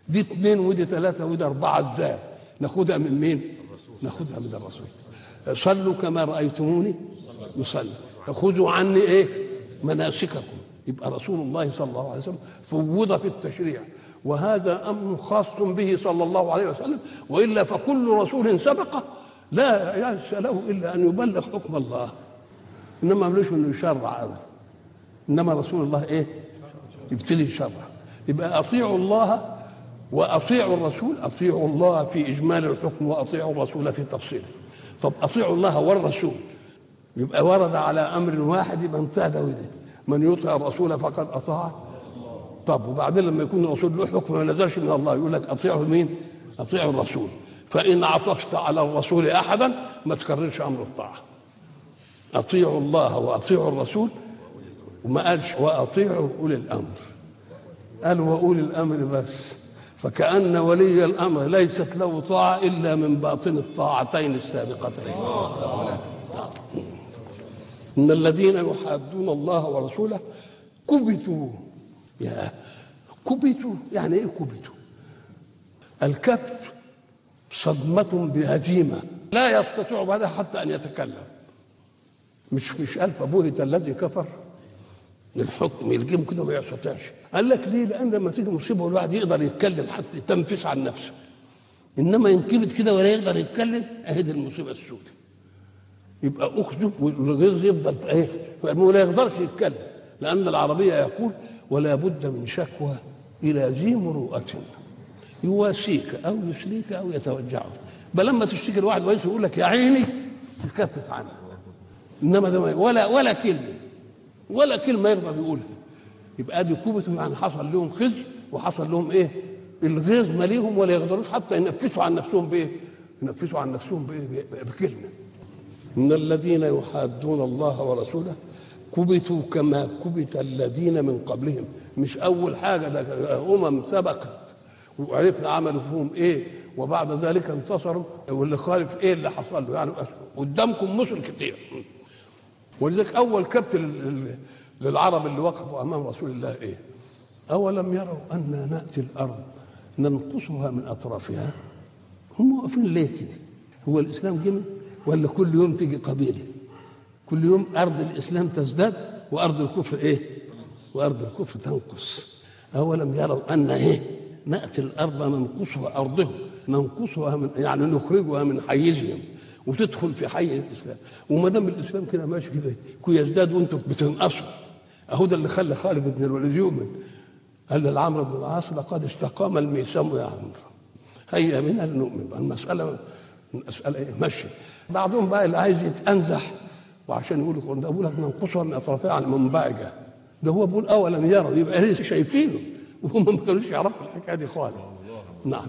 دي اثنين ودي ثلاثة ودي أربعة ازاي ناخدها من مين ناخدها من الرسول صلوا كما رأيتموني يصلي خذوا عني ايه مناسككم يبقى رسول الله صلى الله عليه وسلم فوض في التشريع وهذا امر خاص به صلى الله عليه وسلم والا فكل رسول سبقه لا ينسى له الا ان يبلغ حكم الله انما ملوش انه يشرع ابدا انما رسول الله ايه يبتدي يشرع يبقى اطيعوا الله واطيعوا الرسول اطيعوا الله في اجمال الحكم واطيعوا الرسول في تفصيله طب اطيعوا الله والرسول يبقى ورد على امر واحد يبقى انتهى ده وده من يطع الرسول فقد اطاع طب وبعدين لما يكون الرسول له حكم ما نزلش من الله يقول لك اطيعوا مين؟ اطيعوا الرسول فان عطفت على الرسول احدا ما تكررش امر الطاعه اطيعوا الله واطيعوا الرسول وما قالش واطيعوا اولي الامر قال واولي الامر بس فكأن ولي الأمر ليست له طاعة إلا من باطن الطاعتين السابقتين إن الذين يحادون الله ورسوله كبتوا يا كبتوا يعني إيه كبتوا الكبت صدمة بهزيمة لا يستطيع بعدها حتى أن يتكلم مش مش ألف بهت الذي كفر للحكم يلجمه كده ما يستطيعش قال لك ليه لان لما تيجي مصيبه والواحد يقدر يتكلم حتى يتنفس عن نفسه انما ينكبت كده ولا يقدر يتكلم اهي دي المصيبه السوداء يبقى اخذه والغيظ يفضل في ايه ولا يقدرش يتكلم لان العربيه يقول ولا بد من شكوى الى ذي مروءه يواسيك او يسليك او يتوجعك بل لما تشتكي لواحد ويسي يقول لك يا عيني يكفف عنك انما ده ولا ولا كلمه ولا كلمه يقدر يقولها يبقى دي كوبته يعني حصل لهم خزي وحصل لهم ايه الغيظ ماليهم ولا يقدروش حتى ينفسوا عن نفسهم بايه ينفسوا عن نفسهم بايه بكلمه ان الذين يحادون الله ورسوله كبتوا كما كبت الذين من قبلهم مش اول حاجه ده امم سبقت وعرفنا عملوا فيهم ايه وبعد ذلك انتصروا واللي خالف ايه اللي حصل له يعني قدامكم مثل كتير ولذلك اول كبت للعرب اللي وقفوا امام رسول الله ايه اولم يروا انا ناتي الارض ننقصها من اطرافها هم واقفين ليه كده هو الاسلام جمل ولا كل يوم تيجي قبيله كل يوم ارض الاسلام تزداد وارض الكفر ايه وارض الكفر تنقص اولم يروا ان ايه ناتي الارض ننقصها ارضهم ننقصها من يعني نخرجها من حيزهم وتدخل في حي الاسلام وما دام الاسلام كده ماشي كده يزداد وانتم بتنقصوا اهو ده اللي خلى خالد بن الوليد يؤمن قال لعمرو بن العاص لقد استقام الميسام يا عمرو هيا بنا لنؤمن بقى المساله المساله ايه ماشيه بعضهم بقى اللي عايز يتانزح وعشان يقول لك ده بقول لك ننقصها من اطرافها عن منبعجه ده هو بيقول اولا يرى يبقى لسه شايفينه وهم ما كانوش يعرفوا الحكايه دي خالص نعم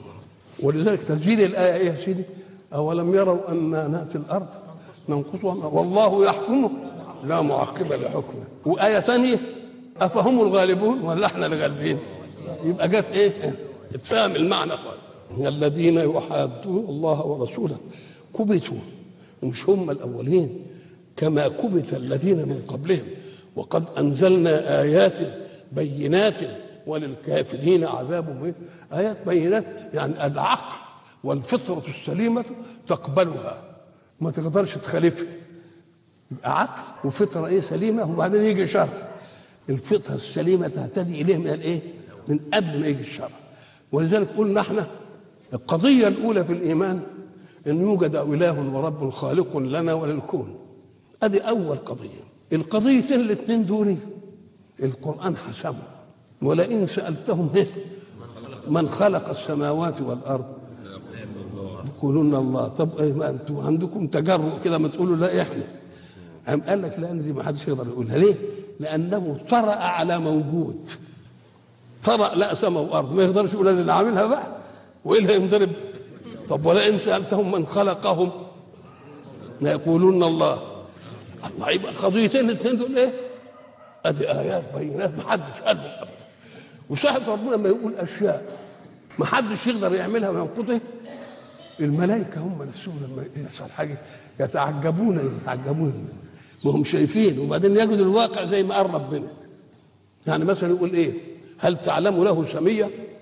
ولذلك تسجيل الايه ايه يا سيدي أولم يروا أن نأتي الأرض ننقصها والله يحكم لا معقب لحكمه وآية ثانية أفهم الغالبون ولا احنا الغالبين يبقى جه في إيه؟ اتفهم المعنى خالص الذين يحادون الله ورسوله كبتوا ومش هم الأولين كما كبت الذين من قبلهم وقد أنزلنا آيات بينات وللكافرين عذاب مهين آيات بينات يعني العقل والفطرة السليمة تقبلها ما تقدرش تخالفها يبقى عقل وفطرة ايه سليمة وبعدين يجي شر الفطرة السليمة تهتدي إليه من الايه؟ من قبل ما يجي الشر ولذلك قلنا احنا القضية الأولى في الإيمان أن يوجد إله ورب خالق لنا وللكون هذه أول قضية القضيتين الاثنين دول القرآن حسمه ولئن سألتهم من خلق السماوات والأرض يقولون الله طب ايه ما انتم عندكم تجرؤ كده ما تقولوا لا احنا قام قال لك لان دي ما حدش يقدر يقولها ليه؟ لانه طرأ على موجود طرأ لا سماء وارض ما يقدرش يقول انا اللي عاملها بقى وايه اللي ينضرب طب ولئن سالتهم من خلقهم لا يقولون الله الله يبقى قضيتين الاثنين دول ايه؟ ادي ايات بينات ما حدش قالهم ابدا وصاحب ربنا لما يقول اشياء ما حدش يقدر يعملها وينقضها الملائكه هم نفسهم لما يحصل حاجه يتعجبون يتعجبون ما هم شايفين وبعدين يجدوا الواقع زي ما قال ربنا يعني مثلا يقول ايه هل تعلم له سميه